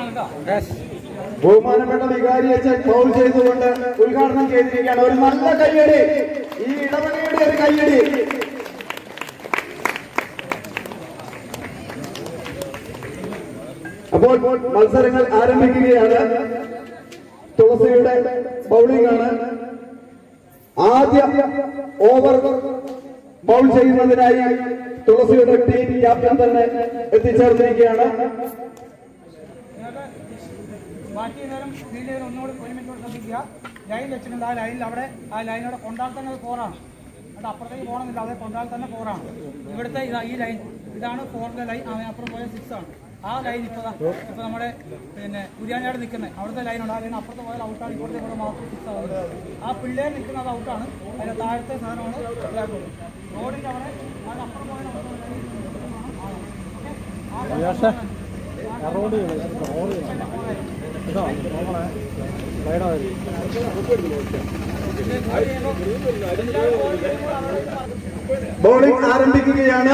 ബഹുമാനപ്പെട്ട വികാരി അച്ഛൻ ഫൗൾ ചെയ്തുകൊണ്ട് ഉദ്ഘാടനം ചെയ്തിരിക്കുകയാണ് ഒരു നല്ല കയ്യടി ഈ ഇടവകയുടെ ഒരു കയ്യടി അപ്പോൾ മത്സരങ്ങൾ ആരംഭിക്കുകയാണ് തുളസിയുടെ ബൗളിംഗ് ആണ് ആദ്യ ഓവർ ബൗൾ ചെയ്യുന്നതിനായി തുളസിയുടെ ടീം ക്യാപ്റ്റൻ തന്നെ എത്തിച്ചേർന്നിരിക്കുകയാണ് ബാക്കി നേരം ഫീൽഡ് ചെയ്ത് ഒന്നുകൂടി ഒരു മിനിറ്റ് കൂടി ശ്രദ്ധിക്കുക ലൈൻ വെച്ചിട്ടുണ്ട് ആ ലൈനിൽ അവിടെ ആ ലൈനോടെ കൊണ്ടാൽ തന്നെ അത് ഫോറാണ് അത് അപ്പുറത്തേക്ക് പോകണമെന്നില്ല അത് കൊണ്ടാൽ തന്നെ ഫോറാണ് ഇവിടുത്തെ ഇതാ ഈ ലൈൻ ഇതാണ് ഫോറിന്റെ ലൈൻ അവൻ അപ്പുറം പോയ സിക്സ് ആണ് ആ ലൈൻ ഇപ്പോൾ ഇപ്പോൾ നമ്മുടെ പിന്നെ കുര്യാഞ്ഞാട് നിൽക്കുന്നത് അവിടുത്തെ ലൈനുണ്ട് ആ ലൈൻ അപ്പുറത്ത് പോയാൽ ഔട്ടാണ് ഇപ്പുറത്തെ കൂടെ മാത്രം സിക്സ് ആവുന്നത് ആ പിള്ളേർ നിൽക്കുന്നത് ഔട്ടാണ് അതിന്റെ താഴത്തെ സാധനമാണ് റോഡിന്റെ അവിടെ അത് അപ്പുറം പോയാൽ ബോളിംഗ് ആരംഭിക്കുകയാണ്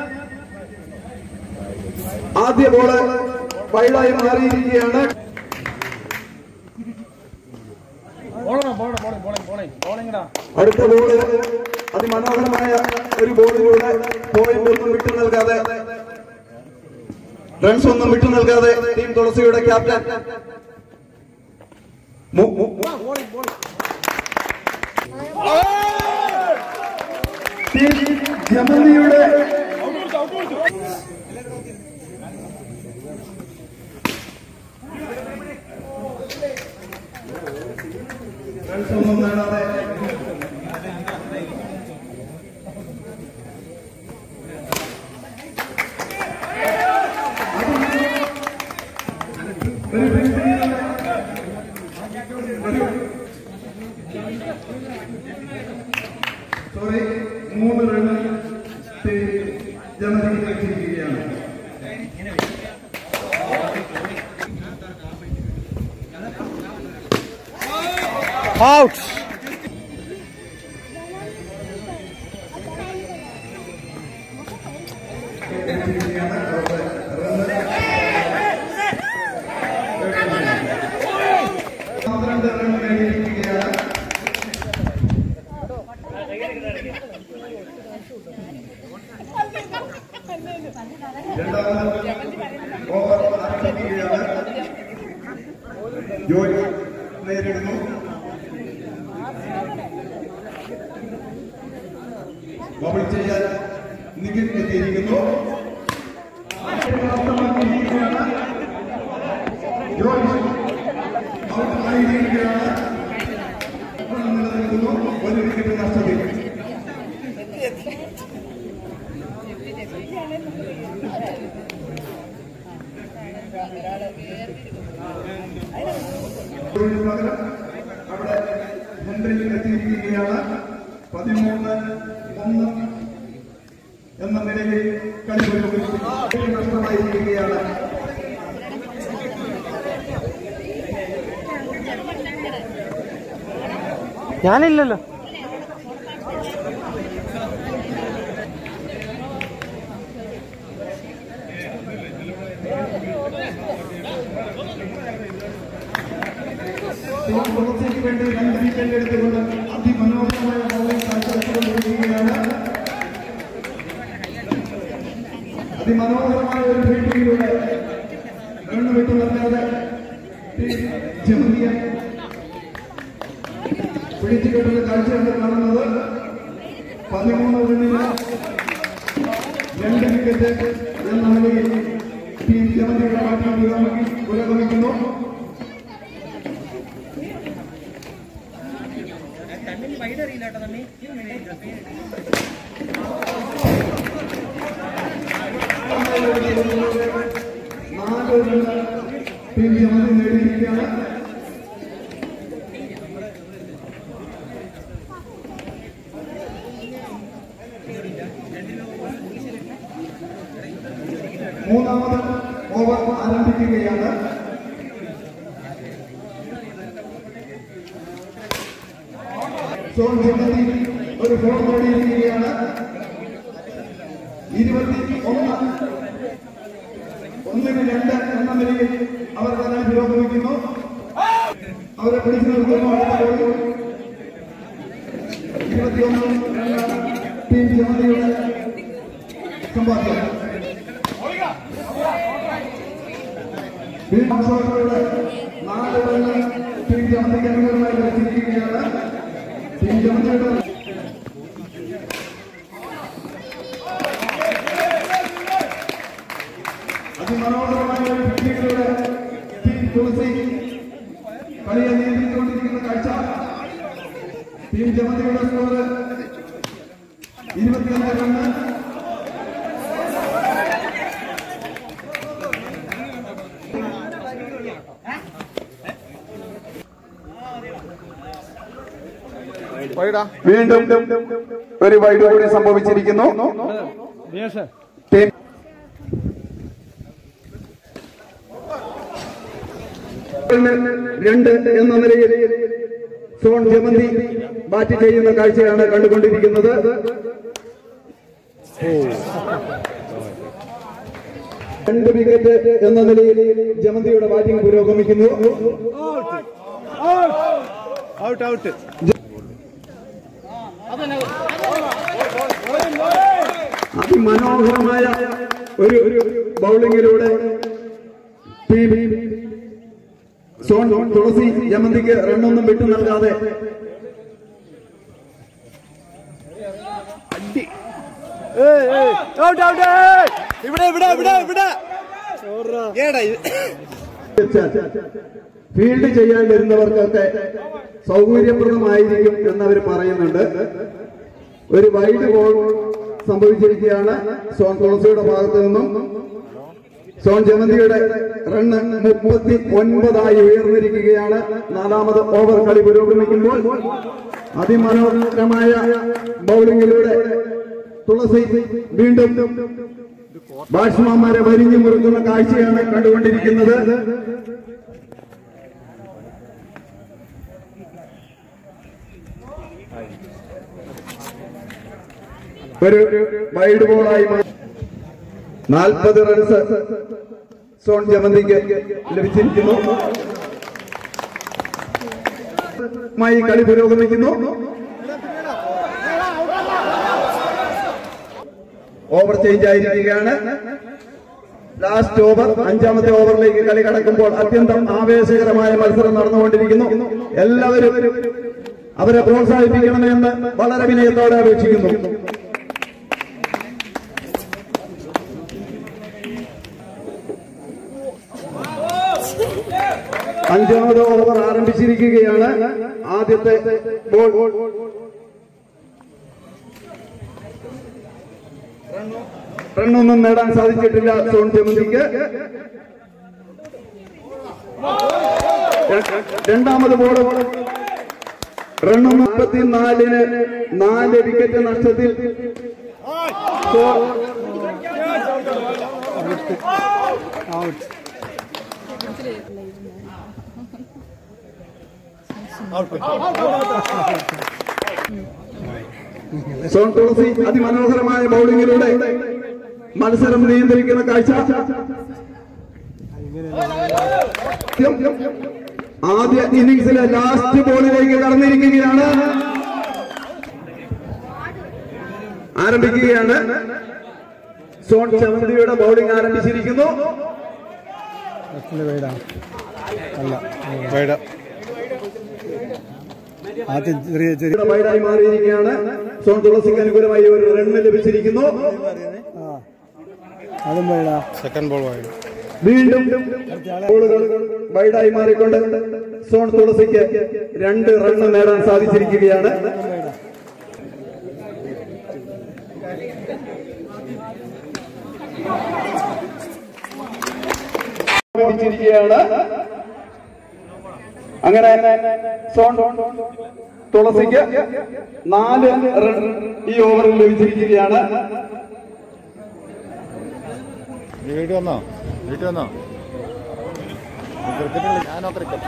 ആദ്യ ബോള് വൈഡായി മാറിയിരിക്കുകയാണ് അടുത്ത ബോള് അതിമനോഹരമായ ഒരു ബോളിലൂടെ പോയിന്റ് ഒന്നും വിട്ടു നൽകാതെ റൺസ് ഒന്നും വിട്ടു നൽകാതെ ടീം തുളസിയുടെ ക്യാപ്റ്റൻ മു- മു- ടീം ജമലിയുടെ റൺസ് ഒന്നും നേടാതെ സോറി മൂന്ന് റൺ ജമലിക്ക് വെച്ചിരിക്കുകയാണ് പന്ത്രണ്ട് റൺ നേടിയിരിക്കുകയാണ് രണ്ടാമത് ഓവർ ആരംഭിക്കുകയാണ് ജോലി നേരിടുന്നു ബബിൾ ചെയ്യാൻ നിഖിൽ എത്തിയിരിക്കുന്നു ജോലി ഔട്ട് ആയിരിക്കുകയാണ് ഇപ്പോൾ നിലനിൽക്കുന്നു ഒരു വിക്കറ്റ് നഷ്ടത്തിൽ ഇതിന് പകരം അവിടെ ഹെൻറി എത്തിയിരിക്കുകയാണ് പതിമൂന്ന് ഒന്ന് എന്ന നിലയിൽ കളി പുരോഗമിച്ചു നഷ്ടമായിരിക്കുകയാണ് ഞാനില്ലല്ലോ തുളസിക്ക് വേണ്ടി രണ്ട് വിക്കറ്റ് എടുത്തുകൊണ്ട് അതിമനോഹരമായ ബോളിംഗ് കാഴ്ചവെച്ചുകൊണ്ടിരിക്കുകയാണ് അതിമനോഹരമായ ഒരു ഫീൽഡിങ്ങിലൂടെ റണ്ണ് വിട്ടു നൽകാതെ ടീം ജമനിയ പിടിച്ചു കെട്ടുന്ന കാഴ്ചയാണ് കാണുന്നത് പതിമൂന്ന് റണ്ണിന് രണ്ട് വിക്കറ്റ് എന്ന നിലയിൽ ടീം ജമനിയുടെ ബാറ്റിംഗ് പുരോഗമി- പുരോഗമിക്കുന്നു തമ്മിൽ വൈഡ് അറിയില്ല കേട്ടോ തമ്മി നാല് റൺ ടീം ജമനി നേടിയിരിക്കുകയാണ് മൂന്നാമത് ഓവർ ആരംഭിക്കുകയാണ് സോൺ ജമനി ഒരു ഫോൺ നേടിയിരിക്കുകയാണ് ഇരുപത്തി ഒന്ന് ഒന്നിന് രണ്ട് എന്ന നിലയിൽ അവർ തന്നെ അവരെ പിടിച്ചു നിർത്തുന്നു അടുത്ത ബോൾ ഇരുപത്തിയൊന്ന് ടീം ജമതിയുടെ സമ്പാദ്യം വീണ്ടും സോദരരുടെ നാല് റണ്ണ് ടീം ജമതിക്ക് അനുകൂലമായി ലഭിച്ചിരിക്കുകയാണ് ടീം ജമതിയുടെ അതിമനോഹരമായ ഒരു ഫീൽഡിലൂടെ ടീം തുളസി കളിയെ നിയന്ത്രിച്ചുകൊണ്ടിരിക്കുന്ന കാഴ്ച ടീം ജമതിയുടെ സ്കോർ ഇരുപത്തിയൊന്ന് റണ്ണ് വീണ്ടും ഒരു വൈഡ് കൂടി സംഭവിച്ചിരിക്കുന്നു ടീം രണ്ട് എന്ന നിലയിൽ സോൺ ജമന്തി ബാറ്റ് ചെയ്യുന്ന കാഴ്ചയാണ് കണ്ടുകൊണ്ടിരിക്കുന്നത് രണ്ട് വിക്കറ്റ് എന്ന നിലയിൽ ജമന്തിയുടെ ബാറ്റിംഗ് പുരോഗമിക്കുന്നു ഔട്ട് ഔട്ട് അതിമനോഹരമായ ഒരു ഒരു ബൗളിങ്ങിലൂടെ ടീം സോൺ തുളസി ജമന്തിക്ക് റണ്ണൊന്നും വിട്ടു നൽകാതെ ഔട്ട് ഔട്ട് ഇവിടെ ഇവിടെ ഇവിടെ ഇവിടെ ഏടാ ഇത് ഫീൽഡ് ചെയ്യാൻ വരുന്നവർക്കൊക്കെ സൗകര്യപ്രദമായിരിക്കും എന്നവർ പറയുന്നുണ്ട് ഒരു വൈഡ് ബോൾ സംഭവിച്ചിരിക്കുകയാണ് സോൺ തുളസിയുടെ ഭാഗത്തു നിന്നും സോൺ ജമന്തിയുടെ റണ്ണ് മുപ്പത്തി ഒൻപതായി ഉയർന്നിരിക്കുകയാണ് നാലാമത് ഓവർ കളി പുരോഗമിക്കുമ്പോൾ അതിമനോഹരമായ ബൗളിങ്ങിലൂടെ തുളസി വീണ്ടും ബാറ്റ്സ്മാൻമാരെ വരിഞ്ഞു മുറുക്കുന്ന കാഴ്ചയാണ് കണ്ടുകൊണ്ടിരിക്കുന്നത് ഒരു വൈഡ് ബോളായി നാൽപ്പത് റൺസ് സോൺ ജമന്തിക്ക് ലഭിച്ചിരിക്കുന്നു മായി കളി പുരോഗമിക്കുന്നു ഓവർ ചേഞ്ച് ആയിരിക്കുകയാണ് ലാസ്റ്റ് ഓവർ അഞ്ചാമത്തെ ഓവറിലേക്ക് കളി കടക്കുമ്പോൾ അത്യന്തം ആവേശകരമായ മത്സരം നടന്നുകൊണ്ടിരിക്കുന്നു എല്ലാവരും അവരെ പ്രോത്സാഹിപ്പിക്കണമെന്ന് വളരെ വിനയത്തോടെ അപേക്ഷിക്കുന്നു അഞ്ചാമത് ഓവർ ആരംഭിച്ചിരിക്കുകയാണ് ആദ്യത്തെ ബോൾ റണ്ണൊന്നും നേടാൻ സാധിച്ചിട്ടില്ല സോൺ ജമന്തിക്ക് രണ്ടാമത് ബോൾ റണ്ണ് മുപ്പത്തിനാലിന് നാല് വിക്കറ്റ് നഷ്ടത്തിൽ സോ- സോൺ തുളസി അതിമനോഹരമായ ബൗളിങ്ങിലൂടെ മത്സരം നിയന്ത്രിക്കുന്ന കാഴ്ച ആദ്യ ഇന്നിംഗ്സിലെ ലാസ്റ്റ് ബോളിലേക്ക് കടന്നിരിക്കുകയാണ് ആരംഭിക്കുകയാണ് സോൺ ചമന്തിയുടെ ബൗളിംഗ് ആരംഭിച്ചിരിക്കുന്നു വൈഡ ആദ്യം ചെറിയ ചെറിയ ഇവിടെ വൈഡായി മാറിയിരിക്കുകയാണ് സോൺ തുളസിക്ക് അനുകൂലമായി ഒരു റണ്ണ് ലഭിച്ചിരിക്കുന്നു അതും വൈഡ സെക്കൻഡ് ബോൾ വൈഡ വീണ്ടും ബോളുകൾ വൈഡായി മാറിക്കൊണ്ട് സോൺ തുളസിക്ക് രണ്ട് റണ്ണ് നേടാൻ സാധിച്ചിരിക്കുകയാണ് പിടിച്ചിരിക്കുകയാണ് അങ്ങനെ സോൺ തുളസിക്ക് നാല് റൺ ഈ ഓവറിൽ ലഭിച്ചിരിക്കുകയാണ് വീട്ടിൽ വന്നോ വീട്ടിൽ വന്നോ ക്രിക്കറ്റ് ഞാനോ ക്രിക്കറ്റ്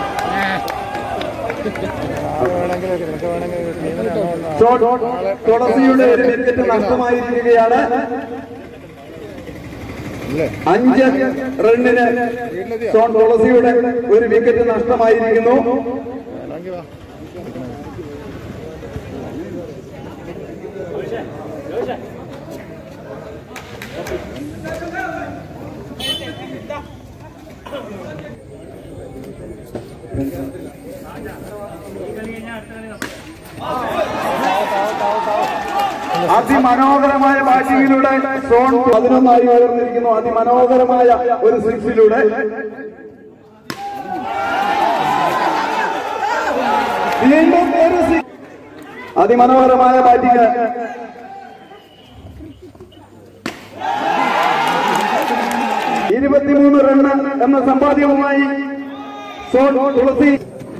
വേണമെങ്കിൽ നിനക്ക് വേണമെങ്കിൽ ടീമിനെ സോൺ തുളസിയുടെ ഒരു വിക്കറ്റ് നഷ്ടമായിരിക്കുകയാണ് അഞ്ച് റണ്ണിന് സോൺ തുളസിയുടെ ഒരു വിക്കറ്റ് നഷ്ടമായിരിക്കുന്നു അതിമനോഹരമായ ബാറ്റിങ്ങിലൂടെ സോൺ പതിനൊന്നായി ഉയർന്നിരിക്കുന്നു അതിമനോഹരമായ ഒരു സിക്സിലൂടെ വീണ്ടും ഒരു സിക്സ് അതിമനോഹരമായ ബാറ്റിംഗ് ഇരുപത്തിമൂന്ന് റണ്ണ് എന്ന സമ്പാദ്യവുമായി സോൺ തുളസി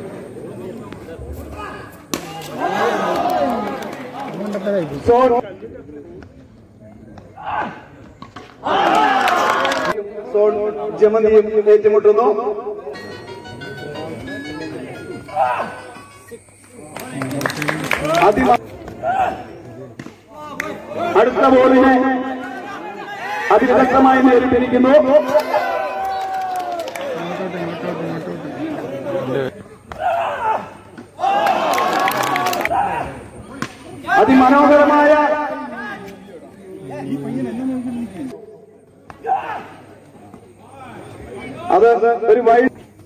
സോൺ സോൺ ജമനിയും ഏറ്റുമുട്ടുന്നു അതിമ അടുത്ത ബോളിനെ അതിവിദഗ്ധമായി നേരിട്ടിരിക്കുന്നു അതിമനോഹരമായ അത് ഒരു വൈ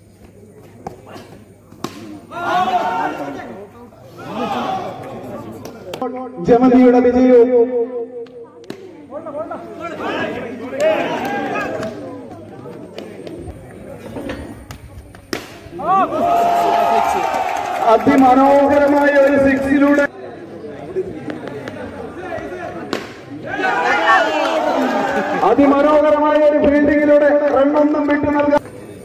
ജമതിയുടെ വിജയവും അതിമനോഹരമായ ഒരു സിക്സിലൂടെ അതിമനോഹരമായ ഒരു ഫീൽഡിങ്ങിലൂടെ റണ്ണൊന്നും വിട്ടു നൽകാൻ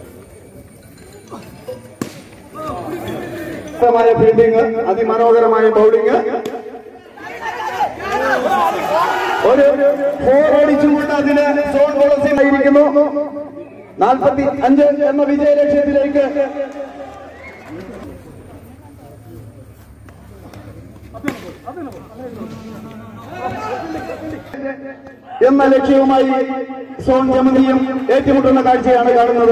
മായ ഫീൽഡിങ് അതിമനോഹരമായ ബൗളിംഗ് ഒരു ഫോർ അടിച്ചുകൊണ്ട് അതിന് സോൺ പോളിസി ആയിരിക്കുന്നു നാൽപ്പത്തി അഞ്ച് എന്ന വിജയ ലക്ഷ്യത്തിലേക്ക് എന്ന ലക്ഷ്യവുമായി സോൺ ജമതിയും ഏറ്റുമുട്ടുന്ന കാഴ്ചയാണ് കാണുന്നത്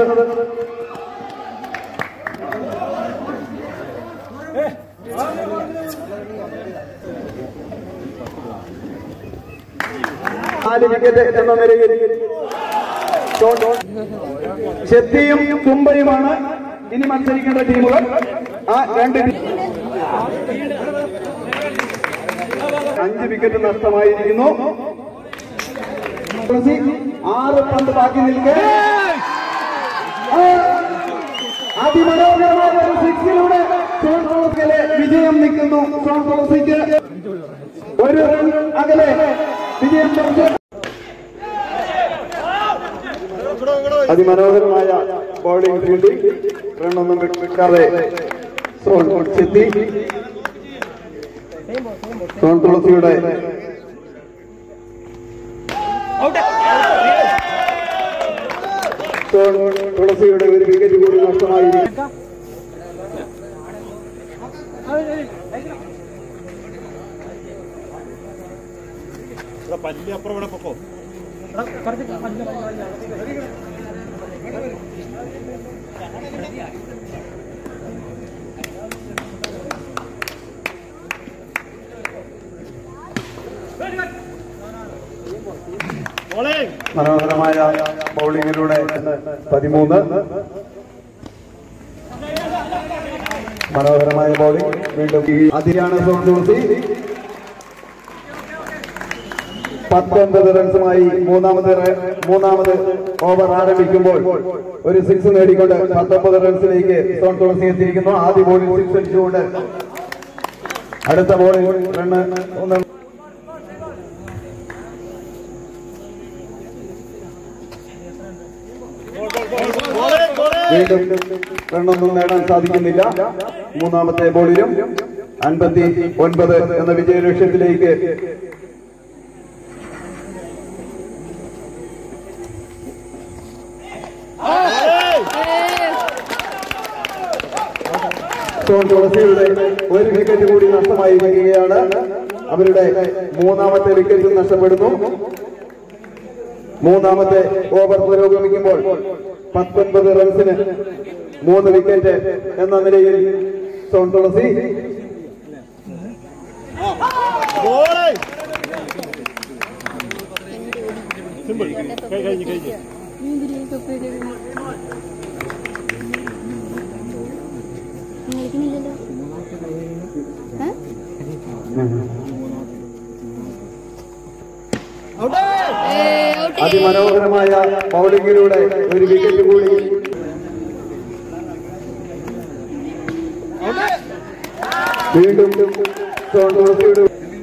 നാല് വിക്കറ്റ് എന്ന നിലയിൽ ഷോട്ട് ചെത്തിയും തുമ്പയുമാണ് ഇനി മത്സരിക്കേണ്ട ടീമുകൾ ആ രണ്ട് ടീ- അഞ്ച് വിക്കറ്റ് നഷ്ടമായിരിക്കുന്നു തുളസി ആറ് പന്ത് ബാക്കി നിൽക്കെ ആ, അതിമനോഹരമായ ഒരു സിക്സിലൂടെ സോൺ തുളസിയിലെ വിജയം നിൽക്കുന്നു സോൺ തുളസിക്ക് ഒരു റൺ അകലെ വിജയം തുറച്ച് അതിമനോഹരമായ ബോളിംഗ് ഫീൽഡിംഗ് റണ്ണൊന്നും വിട്ടാതെ സോൺ ചെത്തി സോൺ തുളസിയുടെ സോൺ തുളസിയുടെ ഒരു വിക്കറ്റ് കൂടി നഷ്ടമായിരിക്കും പല്ലി അപ്പുറം ഇവിടെ പൊക്കോ മനോഹരമായ ബൗളിങ്ങിലൂടെ പതിമൂന്ന് മനോഹരമായ ബൗളിംഗ് വീണ്ടും ഈ അതിരാണ് സോൺ തുളസി പത്തൊൻപത് റൺസുമായി മൂന്നാമത് റ- മൂന്നാമത് ഓവർ ആരംഭിക്കുമ്പോൾ ഒരു സിക്സ് നേടിക്കൊണ്ട് പത്തൊമ്പത് റൺസിലേക്ക് സോൺ തുളസി എത്തിയിരിക്കുന്നു ആദ്യ ബോളിൽ സിക്സ് അടിച്ചുകൊണ്ട് അടുത്ത ബോളിൽ റണ്ണ് ഒന്ന് വീണ്ടും റണ്ണൊന്നും നേടാൻ സാധിക്കുന്നില്ല മൂന്നാമത്തെ ബോളിലും അൻപത്തി ഒൻപത് എന്ന വിജയ ലക്ഷ്യത്തിലേക്ക് സോൺ തുളസിയുടെ ഒരു വിക്കറ്റ് കൂടി നഷ്ടമായിരിക്കുകയാണ് അവരുടെ മൂന്നാമത്തെ വിക്കറ്റ് നഷ്ടപ്പെടുന്നു മൂന്നാമത്തെ ഓവർ പുരോഗമിക്കുമ്പോൾ പത്തൊൻപത് റൺസിന് മൂന്ന് വിക്കറ്റ് എന്ന നിലയിൽ സോൺ തുളസി ബോളേ സിമ്പിൾ കഴിഞ്ഞു കഴിഞ്ഞു കളിക്കുന്നില്ലല്ലോ ഏ? ഏയ്, ഔട്ട്. അതിമനോഹരമായ ബൗളിംഗിലൂടെ ഒരു വിക്കറ്റ് കൂടി വീണ്ടും സോൺ തുളസിയുടെ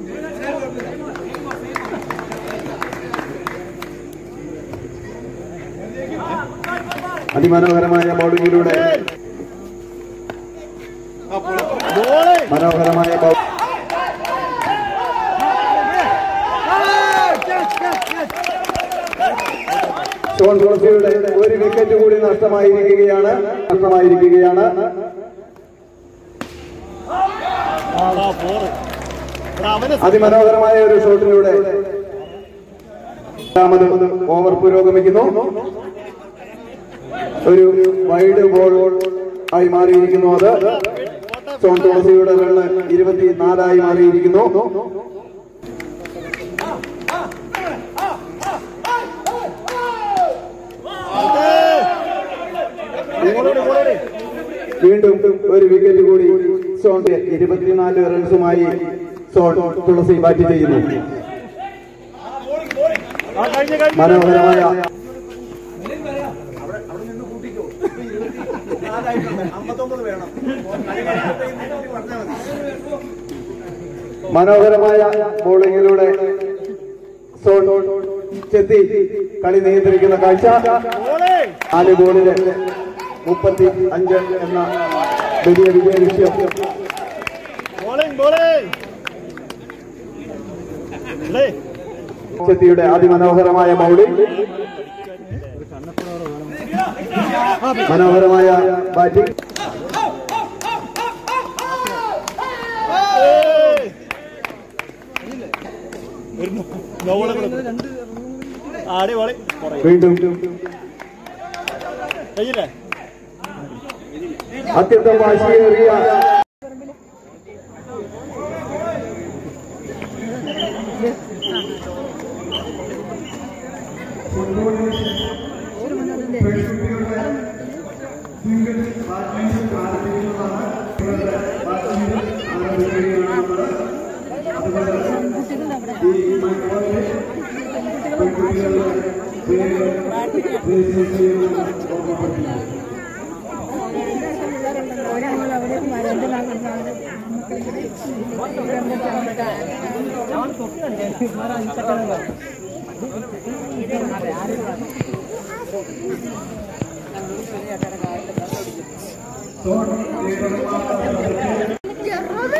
അതിമനോഹരമായ ബൗളിംഗിലൂടെ ബോളേ മനോഹരമായ ബൗ- ഷോൺ തുളസിയുടെ ഒരു വിക്കറ്റ് കൂടി നഷ്ടമായിരിക്കുകയാണ് നഷ്ടമായിരിക്കുകയാണ് ആ ഫോറ് അവനെ അതിമനോഹരമായ ഒരു ഷോട്ടിലൂടെ രണ്ടാമത് ഓവർ പുരോഗമിക്കുന്നു ഒരു വൈഡ് ബോൾ ആയി മാറിയിരിക്കുന്നു അത് ഷോൺ തുളസിയുടെ റണ്ണ് ഇരുപത്തിനാലായി മാറിയിരിക്കുന്നു ബോളോടി ബോളോടി വീണ്ടും ഒരു വിക്കറ്റ് കൂടി സോൺ ഇരുപത്തിനാല് റൺസുമായി സോൺ തുളസി ബാറ്റ് ചെയ്യുന്നു ആ കഴിഞ്ഞു കഴിഞ്ഞു മനോഹരമായ മനോഹരമായ ബോളിംഗിലൂടെ സോൺ ചെത്തി കളി നിയന്ത്രിക്കുന്ന കാഴ്ച ബോളേ നാല് ബോളില് മുപ്പത്തി അഞ്ച് എന്ന വലിയ വിജയ വിഷയം ബോളിംഗ് ബോളേ അല്ലേ ചെത്തിയുടെ അതിമനോഹരമായ ബൗളിംഗ് മനോഹരമായ ബാറ്റിംഗ് ഏയ്. ഒരു നോ- നോവള് കൂടെ. അടിപൊളി കുറേ വീണ്ടും കഴിഞ്ഞില്ലേ അത്യന്തം വാശിയേറിയ ചെറുത്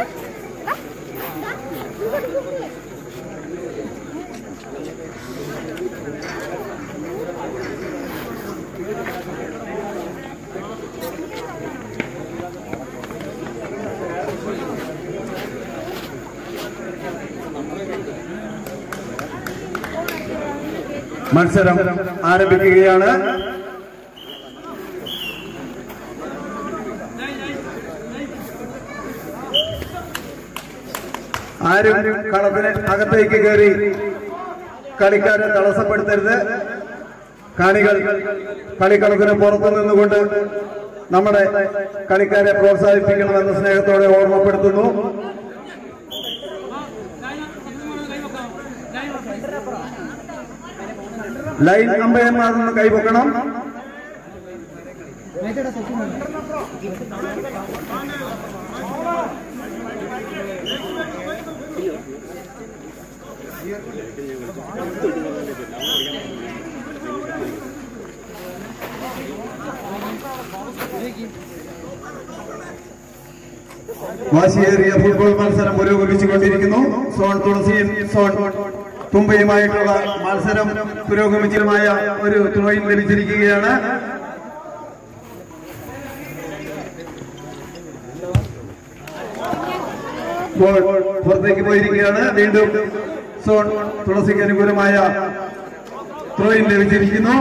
മത്സരം ആരംഭിക്കുകയാണ് ആരും കളത്തിന് അകത്തേക്ക് കയറി കളിക്കാരെ തടസ്സപ്പെടുത്തരുത് കാണികൾ കളിക്കളത്തിന് പുറത്തു നിന്നുകൊണ്ട് നമ്മുടെ കളിക്കാരെ പ്രോത്സാഹിപ്പിക്കണമെന്ന് സ്നേഹത്തോടെ ഓർമ്മപ്പെടുത്തുന്നു ലൈൻ അമ്പയർമാർ നിന്ന് കൈപൊക്കണം വാശിയേറിയ ഫുട്ബോൾ മത്സരം പുരോഗമിച്ചുകൊണ്ടിരിക്കുന്നു സോൺ തുളസിയും സോൺ തുമ്പയുമായിട്ടുള്ള മത്സരം പുരോഗമിച്ചതുമായ ഒരു ത്രോയിൻ ലഭിച്ചിരിക്കുകയാണ് ബോൾ പുറത്തേക്ക് പോയിരിക്കുകയാണ് വീണ്ടും സോൺ തുളസിക്ക് അനുകൂലമായ ത്രോയിൻ ലഭിച്ചിരിക്കുന്നു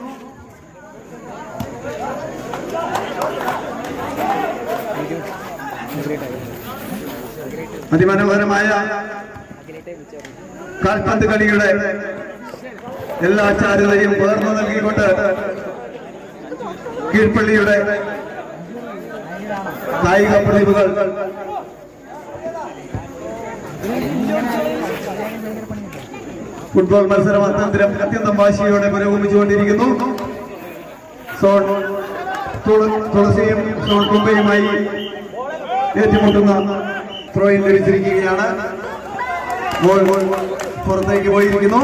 അതിമനോഹരമായ കാൽപന്ത് കളിയുടെ എല്ലാ ചാരുതയും പകർന്നു നൽകിക്കൊണ്ട് കീഴ്പള്ളിയുടെ കായിക പ്രതിഭകൾ ഫുട്ബോൾ മത്സരം അത്യന്തരം അത്യന്തം വാശിയോടെ പുരോഗമിച്ചുകൊണ്ടിരിക്കുന്നു സോൺ തുള- തുളസിയും സോൺ കുമ്പയുമായി ഏറ്റുമുട്ടുന്ന ത്രോയിൻ ലഭിച്ചിരിക്കുകയാണ് ബോൾ പുറത്തേക്ക് പോയിരിക്കുന്നു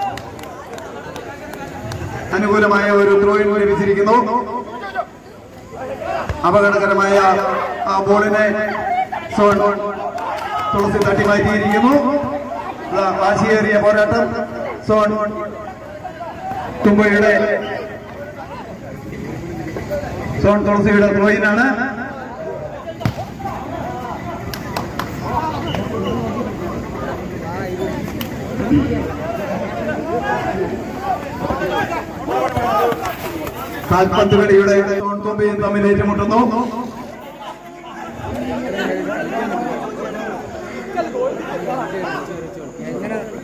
അനുകൂലമായ ഒരു ത്രോയിൻ ലഭിച്ചിരിക്കുന്നു അപകടകരമായ ആ ബോളിനെ സോൺ തുളസി തട്ടിമാറ്റിയിരിക്കുന്നു ഇതാ വാശിയേറിയ പോരാട്ടം സോൺ തുമ്പയുടെ സോൺ തുളസിയുടെ ത്രോയിനാണ് കാൽപന്ത് കളിയുടെ സോൺ തുമ്പയും തമ്മിൽ ഏറ്റുമുട്ടുന്നു എങ്ങനെ